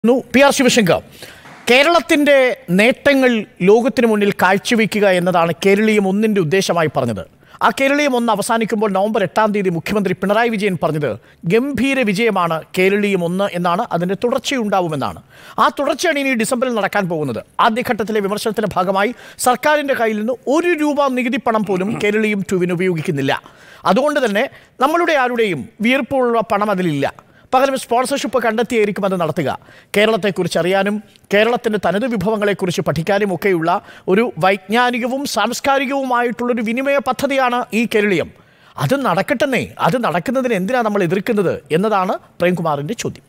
ന്നു P R Sivasankar കേരളത്തിന്റെ നേട്ടങ്ങൾ ലോകത്തിന് മുന്നിൽ കാഴ്ചവെക്കുക എന്നതാണ് കേരളീയം ഒന്നിന്റെ ഉദ്ദേശമായി പറഞ്ഞത് ആ കേരളീയം ഒന്ന് അവസാനിക്കുമ്പോൾ നവംബർ എട്ടാം തീയതി മുഖ്യമന്ത്രി പിണറായി വിജയൻ പറഞ്ഞത് ഗംഭീര വിജയമാണ് കേരളീയം ഒന്ന് എന്നാണ് അതിന്റെ തുടർച്ചയുണ്ടാവുമെന്നാണ് ആ തുടർച്ചയാണ് ഇനി ഡിസംബറിൽ നടക്കാൻ പോകുന്നത് ആദ്യഘട്ടത്തിലെ വിമർശനത്തിന്റെ ഭാഗമായി സർക്കാരിന്റെ കയ്യിൽ നിന്ന് ഒരു രൂപ നികുതി പണം പോലും കേരളീയം ടുവിന് ഉപയോഗിക്കുന്നില്ല അതുകൊണ്ട് തന്നെ നമ്മളുടെ ആരുടെയും വിയർപ്പുള്ള പണം അതിലില്ല പകരം സ്പോൺസർഷിപ്പ് കണ്ടെത്തിയായിരിക്കും അത് നടത്തുക കേരളത്തെക്കുറിച്ച് അറിയാനും കേരളത്തിൻ്റെ തനത് വിഭവങ്ങളെക്കുറിച്ച് പഠിക്കാനും ഒക്കെയുള്ള ഒരു വൈജ്ഞാനികവും സാംസ്കാരികവുമായിട്ടുള്ളൊരു വിനിമയ പദ്ധതിയാണ് ഈ കേരളീയം അത് നടക്കട്ടെന്നേ അത് നടക്കുന്നതിന് എന്തിനാണ് നമ്മൾ എതിർക്കുന്നത് എന്നതാണ് പ്രേംകുമാറിൻ്റെ ചോദ്യം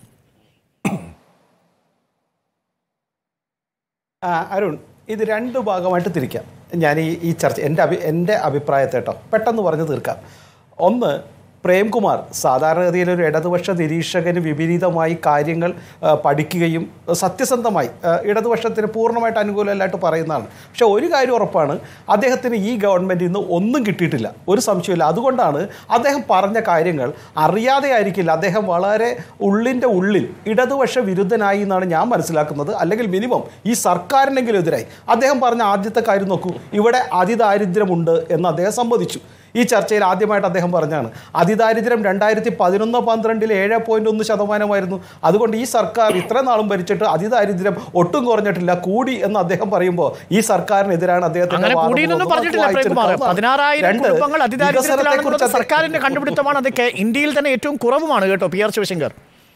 ആ, അരുൺ ഇത് രണ്ട് ഭാഗമായിട്ട് തിരിക്കാം ഞാൻ ഈ ഈ ചർച്ച എൻ്റെ അഭി എൻ്റെ അഭിപ്രായത്തെ കേട്ടോ പെട്ടെന്ന് പറഞ്ഞു തീർക്കാം ഒന്ന് പ്രേംകുമാർ സാധാരണഗതിയിൽ ഒരു ഇടതുപക്ഷ നിരീക്ഷകന് വിപരീതമായി കാര്യങ്ങൾ ആ, പഠിക്കുകയും സത്യസന്ധമായി ആ, ഇടതുപക്ഷത്തിന് പൂർണ്ണമായിട്ട് അനുകൂലമല്ലായിട്ട് പറയുന്നതാണ് പക്ഷേ ഒരു കാര്യം ഉറപ്പാണ് അദ്ദേഹത്തിന് ഈ ഗവൺമെൻറ്റിൽ നിന്ന് ഒന്നും കിട്ടിയിട്ടില്ല ഒരു സംശയമില്ല അതുകൊണ്ടാണ് അദ്ദേഹം പറഞ്ഞ കാര്യങ്ങൾ അറിയാതെ ആയിരിക്കില്ല അദ്ദേഹം വളരെ ഉള്ളിൻ്റെ ഉള്ളിൽ ഇടതുപക്ഷ വിരുദ്ധനായി എന്നാണ് ഞാൻ മനസ്സിലാക്കുന്നത് അല്ലെങ്കിൽ മിനിമം ഈ സർക്കാരിനെങ്കിലും എതിരായി അദ്ദേഹം പറഞ്ഞ ആദ്യത്തെ കാര്യം നോക്കൂ ഇവിടെ അതിദാരിദ്ര്യമുണ്ട് എന്ന് അദ്ദേഹം സമ്മതിച്ചു ഈ ചർച്ചയിൽ ആദ്യമായിട്ട് അദ്ദേഹം പറഞ്ഞാണ് അതിദാരിദ്ര്യം രണ്ടായിരത്തി പതിനൊന്ന് പന്ത്രണ്ടിൽ ഏഴ് പോയിന്റ് ഒന്ന് ശതമാനമായിരുന്നു അതുകൊണ്ട് ഈ സർക്കാർ ഇത്ര നാളും ഭരിച്ചിട്ട് അതിദാരിദ്ര്യം ഒട്ടും കുറഞ്ഞിട്ടില്ല കൂടി എന്ന് അദ്ദേഹം പറയുമ്പോൾ ഈ സർക്കാരിനെതിരാണ് അദ്ദേഹത്തിന്റെ അങ്ങനെ വാദം കൂടിയെന്നൊന്നും നമുക്ക് പറഞ്ഞിട്ടില്ല പ്രേംകുമാർ വായിച്ചെടുക്കാവുന്നതാണ്. പതിനാറായിരം രണ്ട്, കുടുംബങ്ങൾ അതിദാരിദ്ര്യത്തിലാണെന്നുള്ളത് വികസനത്തെക്കുറിച്ച് സർക്കാരിന്റെ കണ്ടുപിടുത്തമാണ് അതൊക്കെ ഇന്ത്യയിൽ തന്നെ ഏറ്റവും കുറവുമാണ് കേട്ടോ പി ആർ ശിവശങ്കർ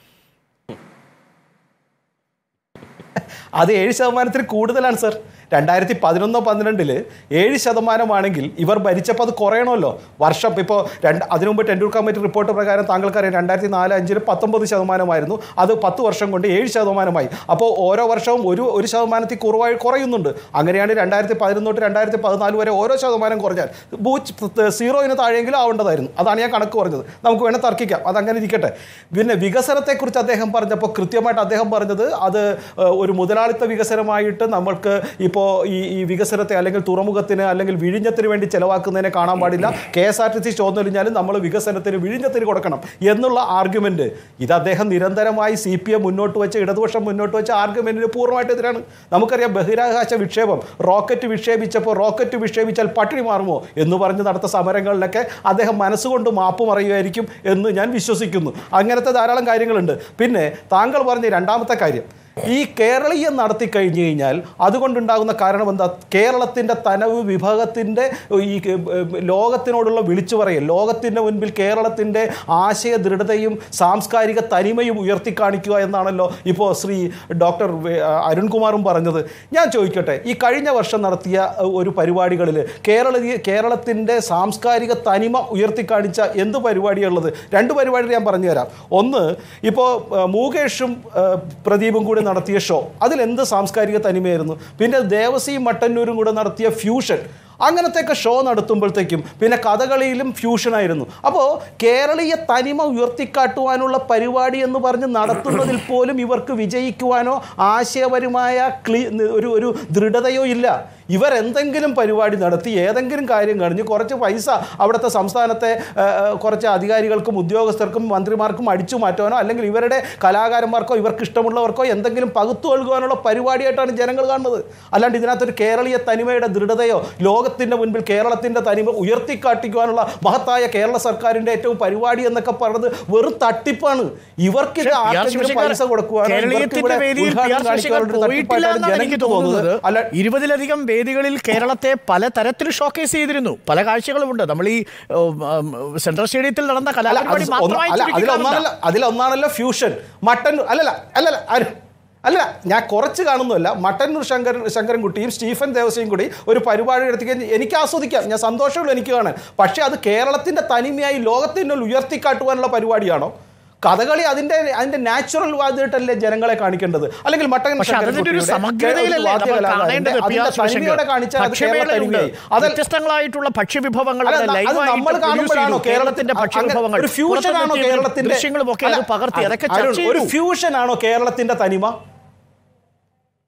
അത് ഏഴ് ശതമാനത്തിൽ കൂടുതലാണ് സർ രണ്ടായിരത്തി പതിനൊന്ന് പന്ത്രണ്ടില് ഏഴ് ശതമാനമാണെങ്കിൽ ഇവർ ഭരിച്ചപ്പോൾ അത് കുറയണമല്ലോ വർഷം ഇപ്പോൾ രണ്ട് അതിനു മുമ്പ് ടെൻഡൂർ കമ്മിറ്റി റിപ്പോർട്ട് പ്രകാരം താങ്കൾക്കറിയാം രണ്ടായിരത്തി നാല് അഞ്ചിൽ പത്തൊമ്പത് ശതമാനമായിരുന്നു അത് പത്ത് വർഷം കൊണ്ട് ഏഴ് ശതമാനമായി അപ്പോൾ ഓരോ വർഷവും ഒരു ഒരു ശതമാനത്തിൽ കുറവായി കുറയുന്നുണ്ട് അങ്ങനെയാണ് രണ്ടായിരത്തി പതിനൊന്ന് തൊട്ട് രണ്ടായിരത്തി പതിനാല് വരെ ഓരോ ശതമാനം കുറഞ്ഞാൽ ബൂച്ച് സീറോയിന് താഴെയെങ്കിലും ആവേണ്ടതായിരുന്നു അതാണ് ഞാൻ കണക്ക് പറഞ്ഞത് നമുക്ക് വേണേൽ തർക്കിക്കാം അതങ്ങനെ ഇരിക്കട്ടെ പിന്നെ വികസനത്തെക്കുറിച്ച് അദ്ദേഹം പറഞ്ഞപ്പോൾ കൃത്യമായിട്ട് അദ്ദേഹം പറഞ്ഞത് അത് ഏഹ്, ഒരു മുതലാളിത്ത വികസനമായിട്ട് നമ്മൾക്ക് ഇപ്പോൾ ഈ ഈ വികസനത്തെ അല്ലെങ്കിൽ തുറമുഖത്തിന് അല്ലെങ്കിൽ വിഴിഞ്ഞത്തിന് വേണ്ടി ചെലവാക്കുന്നതിനെ കാണാൻ പാടില്ല K S R T C ചോർന്നൊലിഞ്ഞാലും നമ്മൾ വികസനത്തിന് വിഴിഞ്ഞത്തിന് കൊടുക്കണം എന്നുള്ള ആർഗ്യുമെന്റ് ഇത് അദ്ദേഹം നിരന്തരമായി സി പി എം മുന്നോട്ട് വെച്ച ഇടതുപക്ഷം മുന്നോട്ട് വെച്ച ആർഗ്യുമെന്റിന് പൂർണ്ണമായിട്ട് എതിരാണ് നമുക്കറിയാം ബഹിരാകാശ വിക്ഷേപം റോക്കറ്റ് വിക്ഷേപിച്ചപ്പോൾ റോക്കറ്റ് വിക്ഷേപിച്ചാൽ പട്ടിണി മാറുമോ എന്ന് പറഞ്ഞ് നടത്ത സമരങ്ങളിലൊക്കെ അദ്ദേഹം മനസ്സുകൊണ്ട് മാപ്പ് പറയുമായിരിക്കും എന്ന് ഞാൻ വിശ്വസിക്കുന്നു അങ്ങനത്തെ ധാരാളം കാര്യങ്ങളുണ്ട് പിന്നെ താങ്കൾ പറഞ്ഞ രണ്ടാമത്തെ കാര്യം ഈ കേരളീയം നടത്തി കഴിഞ്ഞു കഴിഞ്ഞാൽ അതുകൊണ്ടുണ്ടാകുന്ന കാരണം എന്താ കേരളത്തിൻ്റെ തനവ് വിഭാഗത്തിൻ്റെ ഈ ഏർ, ലോകത്തിനോടുള്ള വിളിച്ചു പറയൽ ലോകത്തിൻ്റെ മുൻപിൽ കേരളത്തിൻ്റെ ആശയ ദൃഢതയും സാംസ്കാരിക തനിമയും ഉയർത്തി കാണിക്കുക എന്നാണല്ലോ ഇപ്പോൾ ശ്രീ ഡോക്ടർ വേ- അരുൺകുമാറും പറഞ്ഞത് ഞാൻ ചോദിക്കട്ടെ ഈ കഴിഞ്ഞ വർഷം നടത്തിയ ഏർ, ഒരു പരിപാടികളിൽ കേരള കേരളത്തിൻ്റെ സാംസ്കാരിക തനിമ ഉയർത്തി കാണിച്ച എന്ത് പരിപാടിയുള്ളത് രണ്ട് പരിപാടി ഞാൻ പറഞ്ഞുതരാം ഒന്ന് ഇപ്പോൾ മൂകേഷും ഏർ, പ്രദീപും കൂടി നടത്തിയ ഷോ അതിൽ എന്ത് സാംസ്കാരിക തനിമയായിരുന്നു പിന്നെ ദേവസിയും മട്ടന്നൂരും കൂടെ നടത്തിയ ഫ്യൂഷൻ അങ്ങനത്തെയൊക്കെ ഷോ നടത്തുമ്പോഴത്തേക്കും പിന്നെ കഥകളിയിലും ഫ്യൂഷനായിരുന്നു അപ്പോൾ കേരളീയ തനിമ ഉയർത്തിക്കാട്ടുവാനുള്ള പരിപാടി എന്ന് പറഞ്ഞ് നടത്തുന്നതിൽ പോലും ഇവർക്ക് വിജയിക്കുവാനോ ആശയപരമായ ക്ലീ ഒരു ഒരു ദൃഢതയോ ഇല്ല ഇവർ എന്തെങ്കിലും പരിപാടി നടത്തി ഏതെങ്കിലും കാര്യം കഴിഞ്ഞ് കുറച്ച് പൈസ അവിടുത്തെ സംസ്ഥാനത്തെ ആ, ആ, കുറച്ച് അധികാരികൾക്കും ഉദ്യോഗസ്ഥർക്കും മന്ത്രിമാർക്കും അടിച്ചു മാറ്റുവാനോ അല്ലെങ്കിൽ ഇവരുടെ കലാകാരന്മാർക്കോ ഇവർക്ക് ഇഷ്ടമുള്ളവർക്കോ എന്തെങ്കിലും പകുത്തു നൽകുവാനുള്ള പരിപാടിയായിട്ടാണ് ജനങ്ങൾ കാണുന്നത് അല്ലാണ്ട് ഇതിനകത്തൊരു കേരളീയ തനിമയുടെ ദൃഢതയോ ലോകത്തിൻ്റെ മുൻപിൽ കേരളത്തിൻ്റെ തനിമ ഉയർത്തിക്കാട്ടിക്കുവാനുള്ള മഹത്തായ കേരള സർക്കാരിൻ്റെ ഏറ്റവും പരിപാടി എന്നൊക്കെ പറഞ്ഞത് വെറും തട്ടിപ്പാണ് ഇവർക്ക് ഇത് പി. ആർ. ആർക്കെങ്കിലും ശിവശങ്കർ പൈസ കൊടുക്കുവാനോ ഇവർക്ക് കേരളീയത്തിന്റെ ഇവിടെ വേദിയിൽ പി. ആർ. ഉദ്ഘാടനം ശിവശങ്കർ കാണിക്കാനുള്ള ഒരു പോയിട്ടില്ല തട്ടിപ്പായിട്ടാണ് എന്നാണ് എനിക്ക് ജനങ്ങൾക്ക് തോന്നുന്നത് അല്ല ഇരുപതിലധികം വേദികളിൽ കേരളത്തെ പല തരത്തിൽ ഷോക്കേസ് ചെയ്തിരുന്നു പല കാഴ്ചകളുമുണ്ട് നമ്മൾ ഈ ഉം, ഉം, സെൻട്രൽ സ്റ്റേഡിയത്തിൽ നടന്ന അല്ല, അത് കലാപരിപാടി ഒന്ന് മാത്രമായി അല്ല, ചുരുക്കി കാണണ്ട. അതിലൊന്നാണല്ലോ അതിലൊന്നാണല്ലോ ഫ്യൂഷൻ മട്ടൻ അല്ലല്ല അല്ലല്ല ആര് അല്ല ഞാൻ കുറച്ച് കാണുന്നില്ല മട്ടന്നൂർ ശങ്കരൻ ശങ്കരൻകുട്ടിയും സ്റ്റീഫൻ ദേവസ്വയും കൂടി ഒരു പരിപാടി എടുത്തി കഴിഞ്ഞ് എനിക്ക് ആസ്വദിക്കാം ഞാൻ സന്തോഷമുള്ളൂ എനിക്ക് കാണാൻ പക്ഷേ അത് കേരളത്തിൻ്റെ തനിമയായി ലോകത്തിൻ്റെ ഉയർത്തിക്കാട്ടുവാനുള്ള പരിപാടിയാണോ കഥകളി അതിന്റെ അതിന്റെ നാച്ചുറൽ വാദ്യമായിട്ടല്ലേ ജനങ്ങളെ കാണിക്കേണ്ടത് അല്ലെങ്കിൽ മട്ടൻ പക്ഷെ അതിന്റെ ഒരു സമഗ്രതയിലല്ലേ നമ്മൾ കാണേണ്ടത് പി. ആർ. ശിവശങ്കർ. ഭക്ഷ്യവേളയുണ്ട്. വ്യത്യസ്തങ്ങളായിട്ടുള്ള ഭക്ഷ്യവിഭവങ്ങൾ അല്ല, അത് ലൈവായിട്ട് നമ്മൾ produce കാണുമ്പോഴാണോ ചെയ്തു. കേരളത്തിന്റെ കേരളത്തിൽ ഭക്ഷ്യവിഭവങ്ങൾ ഒരു ഫ്യൂഷൻ ആണോ പുറത്തുനിന്ന് കേരളത്തിന്റെ ദൃശ്യങ്ങളും ഒക്കെ അത് അല്ല, പകർത്തി അതൊക്കെ അരുൺ, ചർച്ച ഒരു ചെയ്തു ഫ്യൂഷൻ ആണോ കേരളത്തിന്റെ തനിമ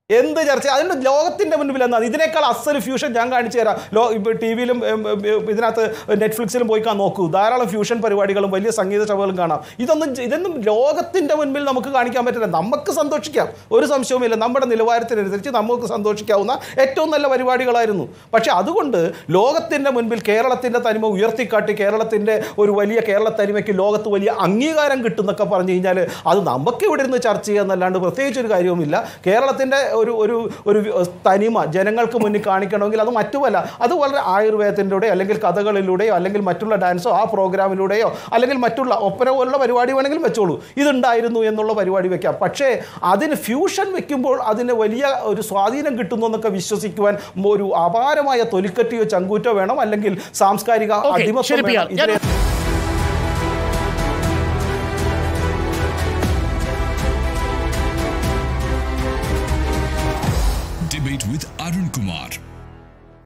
എന്ത് ചർച്ച അതിന്റെ ലോകത്തിന്റെ മുൻപിൽ എന്താണ് ഇതിനേക്കാൾ അസൽ ഫ്യൂഷൻ ഞാൻ കാണിച്ചു തരാം ലോ ടി വിയിലും ഇതിനകത്ത് നെറ്റ്ഫ്ലിക്സിലും പോയി കാണാൻ നോക്കൂ ധാരാളം ഫ്യൂഷൻ പരിപാടികളും വലിയ സംഗീത സഭകളും കാണാം ഇതൊന്നും ഇതൊന്നും ലോകത്തിന്റെ മുൻപിൽ നമുക്ക് കാണിക്കാൻ പറ്റില്ല നമുക്ക് സന്തോഷിക്കാം ഒരു സംശയവുമില്ല നമ്മുടെ നിലവാരത്തിനനുസരിച്ച് നമുക്ക് സന്തോഷിക്കാവുന്ന ഏറ്റവും നല്ല പരിപാടികളായിരുന്നു പക്ഷെ അതുകൊണ്ട് ലോകത്തിന്റെ മുൻപിൽ കേരളത്തിന്റെ തനിമ ഉയർത്തിക്കാട്ടി കേരളത്തിന്റെ ഒരു വലിയ കേരള തനിമയ്ക്ക് ലോകത്ത് വലിയ അംഗീകാരം കിട്ടുന്നൊക്കെ പറഞ്ഞു കഴിഞ്ഞാൽ അത് നമുക്ക് ഇവിടെ ഇരുന്ന് ചർച്ച ചെയ്യാന്നല്ലാണ്ട് പ്രത്യേകിച്ച് ഒരു കാര്യവുമില്ല കേരളത്തിന്റെ ഒരു ഒരു ഒരു തനിമ ജനങ്ങൾക്ക് മുന്നിൽ കാണിക്കണമെങ്കിൽ അത് മറ്റുമല്ല അത് വളരെ ആയുർവേദത്തിലൂടെ അല്ലെങ്കിൽ കഥകളിലൂടെയോ അല്ലെങ്കിൽ മറ്റുള്ള ഡാൻസോ ആ പ്രോഗ്രാമിലൂടെയോ അല്ലെങ്കിൽ മറ്റുള്ള ഒപ്പന പോലുള്ള പരിപാടി വേണമെങ്കിലും വെച്ചോളൂ ഇതുണ്ടായിരുന്നു എന്നുള്ള പരിപാടി വെക്കാം പക്ഷേ അതിന് ഫ്യൂഷൻ വെക്കുമ്പോൾ അതിന് വലിയ ഒരു സ്വാധീനം കിട്ടുന്നു എന്നൊക്കെ വിശ്വസിക്കുവാൻ ഒരു അപാരമായ തൊലിക്കറ്റിയോ ചങ്കൂറ്റോ വേണം അല്ലെങ്കിൽ സാംസ്കാരിക ഓക്കെ അടിമത്വം ശരി പി ആർ വേണം ഇതിനെ ഞാൻ